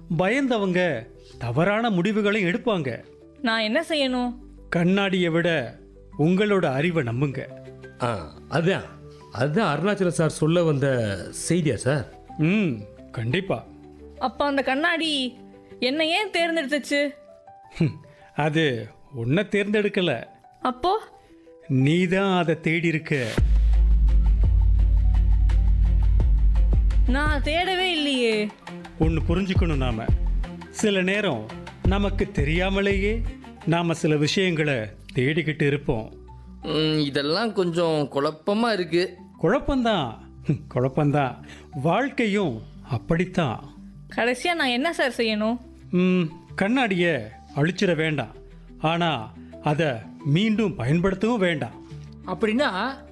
பயந்தவங்க தவறான முடிவுகளை எடுப்பாங்க நான் என்ன செய்யணும் கண்ணாடியை விட உங்களோட அறிவை நம்புங்க ஆ அதான் அதுதான் அருணாச்சல சார் சொல்ல வந்த செய்தியா சார் ம் கண்டிப்பா அப்ப அந்த கண்ணாடி என்னை ஏன் தேர்ந்தெடுத்துச்சு ஹம், அது உன்னை தேர்ந்தெடுக்கல அப்போ நீ தான் அதை தேடி இருக்க நான் தேடவே இல்லையே ஒன்று புரிஞ்சுக்கணும் நாம சில நேரம் நமக்கு தெரியாமலேயே நாம சில விஷயங்களை தேடிக்கிட்டு இருப்போம் ம், இதெல்லாம் கொஞ்சம் குழப்பமா இருக்கு குழப்பம்தான் ஹம், குழப்பம்தான் வாழ்க்கையும் அப்படித்தான் கடைசியா நான் என்ன சார் செய்யணும் ம், கண்ணாடியை அழிச்சிட வேண்டாம் ஆனா அதை மீண்டும் பயன்படுத்தவும் வேண்டாம் அப்படின்னா